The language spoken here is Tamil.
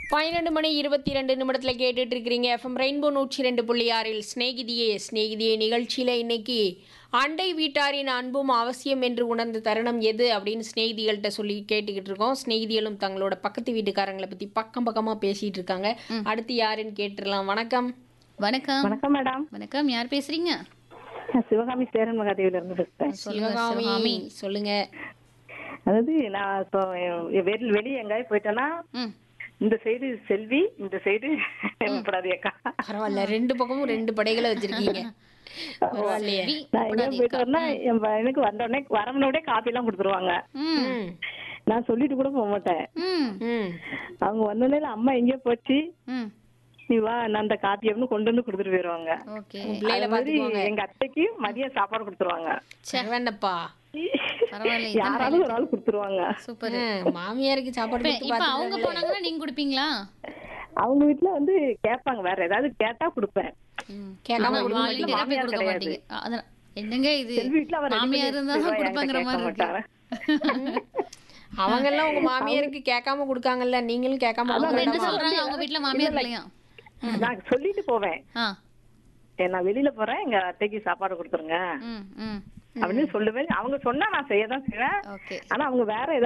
பன்னிரெண்டு மணி இருபத்தி ரெண்டு நிமிடத்தில் கேட்டுட்டு இருக்கிறீங்க எஃப்எம் ரெயின்போ நூற்றி ரெண்டு புள்ளி ஆறில் ஸ்நேகிதியே ஸ்நேகிதியே நிகழ்ச்சியில் இன்னைக்கு அண்டை வீட்டாரின் அன்பும் அவசியம் என்று உணர்ந்த தருணம் எது அப்படின்னு ஸ்நேகிதிகள்கிட்ட சொல்லி கேட்டுக்கிட்டு இருக்கோம் ஸ்நேகிதிகளும் தங்களோட பக்கத்து வீட்டுக்காரங்களை பற்றி பக்கம் பக்கமாக பேசிகிட்டு இருக்காங்க அடுத்து யாருன்னு கேட்டுடலாம் வணக்கம் வணக்கம் வணக்கம் மேடம் வணக்கம் யார் பேசுறீங்க நான் சிவகாமி சேரன் மகாதேவில இருந்து பேசுறேன் சொல்லுங்க சிவகாமி சிவகாமி சொல்லுங்க அதாவது நான் இப்போ வெளி வெளியே எங்காவது போயிட்டேன்னா ம் இந்த சைடு செல்வி இந்த சைடு படாதி அக்கா பரவாயில்ல ரெண்டு பக்கமும் ரெண்டு படைகளை வச்சிருக்கீங்க பரவாயில்லையே வி, நான் எங்க கூடாது போயிட்டு வரேன்னா என் பையனுக்கு வந்த உடனே வரவனோடய காப்பி எல்லாம் கொடுத்துருவாங்க ம் ம் நான் சொல்லிட்டு கூட போக மாட்டேன் ம் ம் அவங்க வந்தோடனே அம்மா எங்கேயோ போச்சு ம் நீ வா நான் அந்த காப்பி அப்படின்னு கொண்டு வந்து கொடுத்துட்டு போயிருவாங்க ஓகே பிள்ளைகளை அது மாதிரி பார்த்துக்குவாங்க எங்க அத்தைக்கு மதியம் சாப்பாடு கொடுத்துருவாங்க வேண்டப்பா பரவாயில்ல இதான் யாராலும் ஒரு ஆள் கொடுத்துருவாங்க சூப்பர் மாமியாருக்கு சாப்பாடு இப்ப கொடுத்து இப்ப பார்த்துக்கிறாங்க. அவங்க போனாங்கன்னா நீங்க குடுப்பீங்களா அவங்க வீட்டுல வந்து கேட்பாங்க வேற ஏதாவது கேட்டா கொடுப்பேன் ம். கேட்காம ஆனா கொடுக்க volunteer ஆ போய் மாமியார் கொடுக்க கிடையாது. மாட்டீங்க அ, அதான். என்னங்க இது செல்வி வீட்டுல அவர் மாமியார் இருந்தா தான் கொடுப்பாங்கிற மாதிரி இருக்கு அவங்க எல்லாம் உங்க மாமியாருக்கு கேட்காம கொடுக்காங்கல்ல நீங்களும் கேட்காம அவங்க கொடுக்க என்ன வேண்டாமா? சொல்றாங்க அவங்க வீட்ல மாமியார் இல்லையா நான் சொல்லிட்டு போவேன் ஆ ஏ, நான் வெளியில போறேன் எங்க அத்தைக்கு சாப்பாடு கொடுத்துருங்க ம் ம் அப்படின்னு சொல்லுவேன் அவங்க சொன்னா நான் செய்ய தான் செய்வேன் ஓகே ஆனா அவங்க வேற ஏதாவது